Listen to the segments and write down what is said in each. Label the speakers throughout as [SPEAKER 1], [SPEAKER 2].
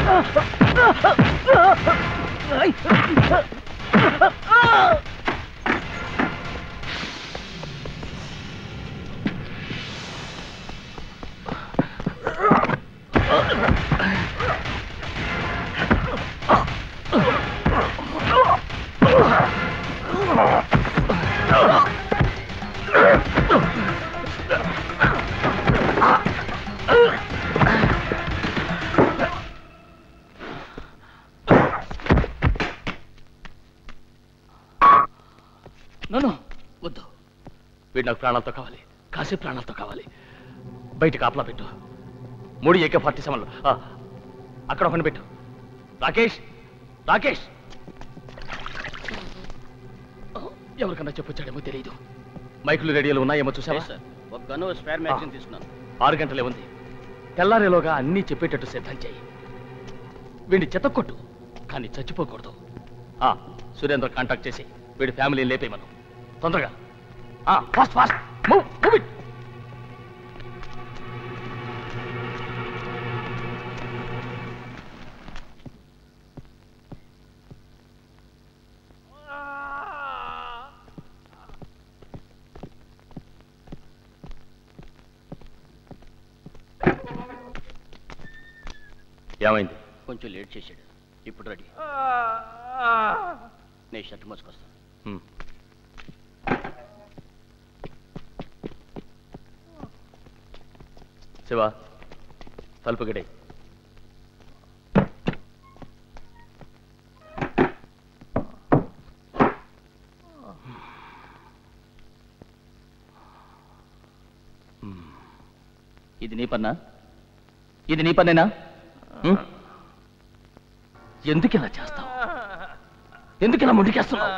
[SPEAKER 1] నన్ను వద్దు వీడు నాకు ప్రాణాలతో కావాలి కాసేపు ప్రాణాలతో కావాలి బయట కాపలా పెట్టు మూడు ఏకే ఫార్టీ సెవెన్లు ఆ, అక్కడ ఒకటి పెట్టు రాకేష్ రాకేష్ ఆ, ఎవరికన్నా చెప్పొచ్చాడేమో తెలియదు మైకులు రేడియోలు ఉన్నాయేమో చూసావా
[SPEAKER 2] సార్ ఒక గన్ను స్పేర్ మ్యాగజైన్ తీసుకున్నాను
[SPEAKER 1] ఆరు గంటలే ఉంది తెల్లారేలోగా అన్నీ చెప్పేటట్టు సిద్ధం చేయి వీడిని చెతక్కొట్టు కానీ చచ్చిపోకూడదు ఆ, సురేంద్ర కాంటాక్ట్ చేసి వీడి ఫ్యామిలీని లేపేయమను తొందరగా fast fast move move it ఏమైంది
[SPEAKER 2] కొంచెం లేట్ చేశాడు ఇప్పుడు రెడీ నేను షర్ట్ మోసుకొస్తాను
[SPEAKER 1] హ్మ్. శివ తలుపు గడి ఇది నీ పన్నా ఇది నీ పన్నేనా హ్మ్? ఎందుకు ఇలా చేస్తావు ఎందుకు ఇలా ముందుకేస్తున్నావు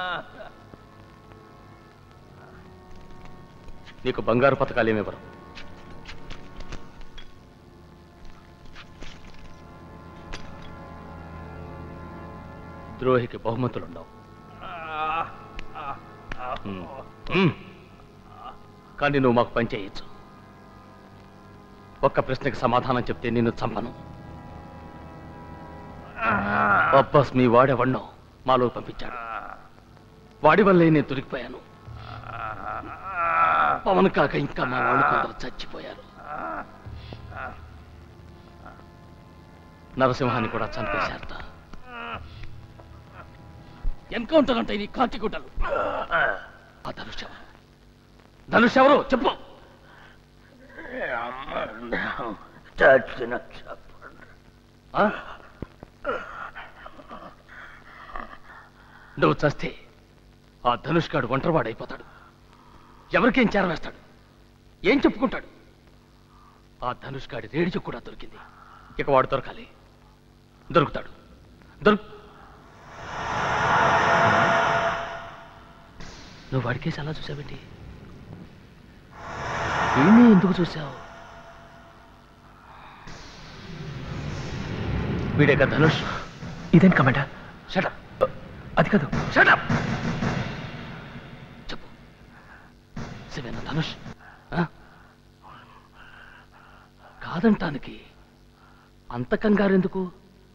[SPEAKER 1] నీకు బంగారు పథకాలు ఏమివ్వరు ద్రోహికి బహుమతులుండవు ఉమ్. ఉమ్. కానీ నువ్వు మాకు పని చేయొచ్చు ఒక్క ప్రశ్నకి సమాధానం చెప్తే నిన్ను చంపను అబ్బాస్ మీ వాడెవన్నో మాలో పంపించాడు వాడి వల్లే నేను దొరికిపోయాను పవన్ కాక ఇంకా మా వాళ్ళు కొందరు చచ్చిపోయారు నరసింహాన్ని కూడా చంపేశారట ఎన్కౌంటర్ అంటే నీ కాంతి గుడ్డలు ఆ ధనుష్ ఎవరు ధనుష్ ఎవరు చెప్పు
[SPEAKER 3] చచ్చిన చెప్పండి
[SPEAKER 1] ఆ? నువ్వు చస్తే ఆ ధనుష్ గాడు ఒంటరివాడైపోతాడు ఎవరికేం చేరవేస్తాడు ఏం చెప్పుకుంటాడు ఆ ధనుష్ గాడి రేడియో కూడా దొరికింది ఇక వాడు దొరకాలి దొరుకుతాడు దొరుకు నువ్వు వాడికేసి అలా చూసావేంటి వీణ్ణి ఎందుకు చూసావు వీడేక ధనుష్
[SPEAKER 4] ఇదేంటి కమాండర్
[SPEAKER 1] షటప్
[SPEAKER 4] అది కాదు
[SPEAKER 1] షటప్ చెప్పు శివేన ధనుష్ ఆ? కాదంటానికి అంత కంగారెందుకు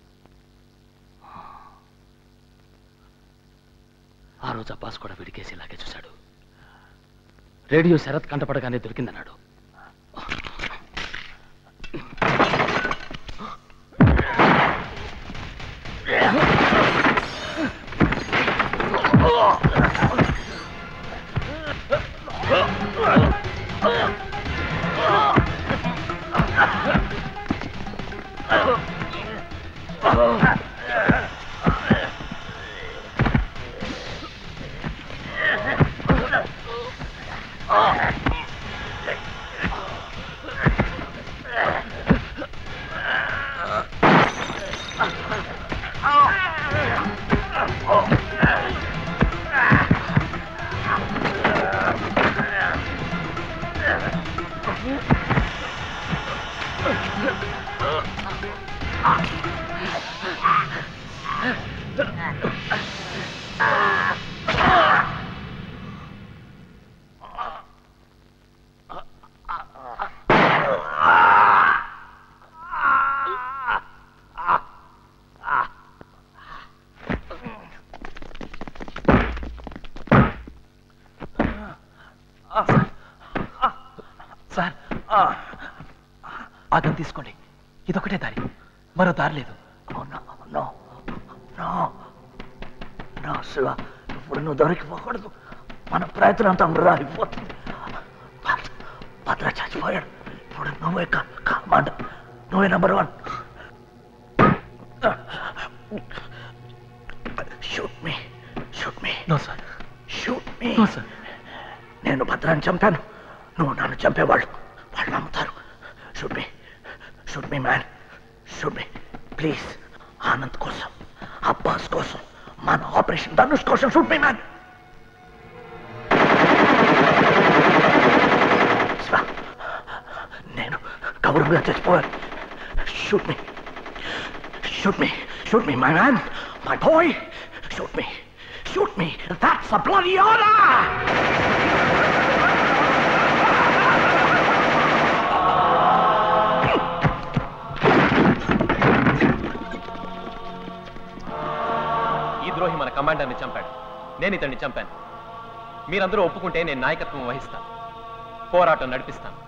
[SPEAKER 1] ఆ రోజు అబ్బాస్ కూడా వీడికేసి ఇలాగే చూశాడు రేడియో శరత్ కంటపడగానే దొరికిందన్నాడు
[SPEAKER 4] తీసుకోండి ఇదొకటే దారి మరో దారి లేదు
[SPEAKER 3] no no no no Shiva ఇప్పుడు నువ్వు దొరికిపోకూడదు మన ప్రయత్నం అంతా వృధా అయిపోతుంది భద్ర- భద్ర చచ్చిపోయాడు ఇప్పుడు నువ్వే కమాండ్ నువ్వే number one shoot me shoot me
[SPEAKER 4] no sir
[SPEAKER 3] shoot me
[SPEAKER 4] no sir
[SPEAKER 3] నేను భద్రాన్ని చంపాను నువ్వు నన్ను చంపేవాళ్ళు వాళ్ళు నమ్ముతారు shoot me shoot me man shoot me please Anand కోసం అబ్బాస్ కోసం మన ఆపరేషన్ ధనుష్ కోసం షూట్ మీ మ్యాన్ నేను గౌరవంగా చచ్చిపోయాను shoot me shoot me shoot me my man my boy shoot me shoot me that's a bloody order
[SPEAKER 4] ఈ ద్రోహి మన కమాండర్ని చంపాడు నేను ఇతన్ని చంపాను మీరందరూ ఒప్పుకుంటే నేను నాయకత్వం వహిస్తాను పోరాటం నడిపిస్తాను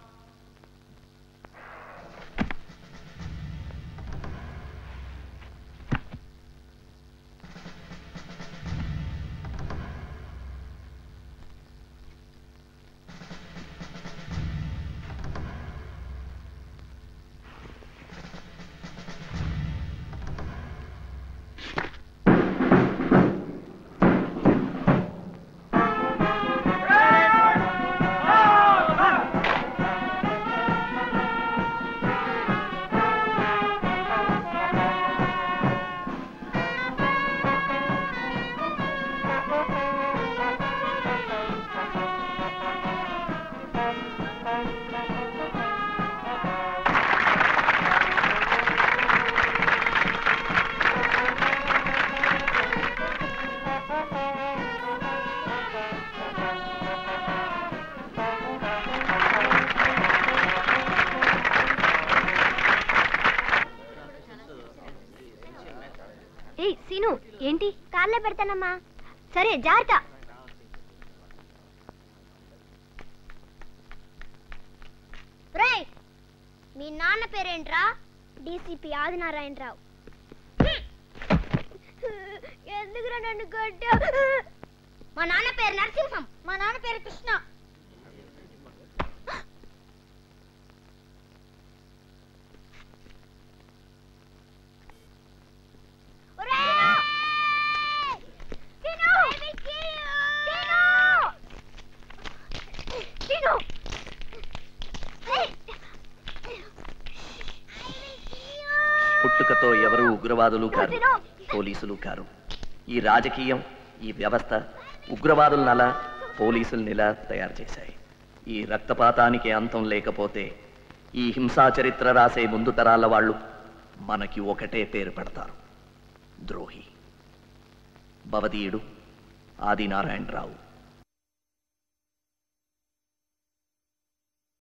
[SPEAKER 5] ఏయ్ సీను ఏంటి కార్లో పెడతానమ్మా సరే జాగ్రత్త రేయ్ మీ నాన్న పేరేంట్రా డీసీపీ ఆదినారాయణరావు ఎందుకురా నన్ను కొట్టా మా నాన్న పేరు నరసింహం మా నాన్న పేరు కృష్ణ ఒరేయ్! సీను! సీను! సీను! ఏయ్!
[SPEAKER 6] పుట్టుకతో ఎవరు ఉగ్రవాదులు కారు పోలీసులు కారు ఈ రాజకీయం ఈ వ్యవస్థ ఉగ్రవాదులనలా పోలీసులనిలా తయారు చేశాయి ఈ రక్తపాతానికి అంతం లేకపోతే ఈ హింసా చరిత్ర రాసే ముందు తరాల వాళ్ళు మనకి ఒకటే పేరు పెడతారు ద్రోహి భవదీయుడు ఆదినారాయణరావు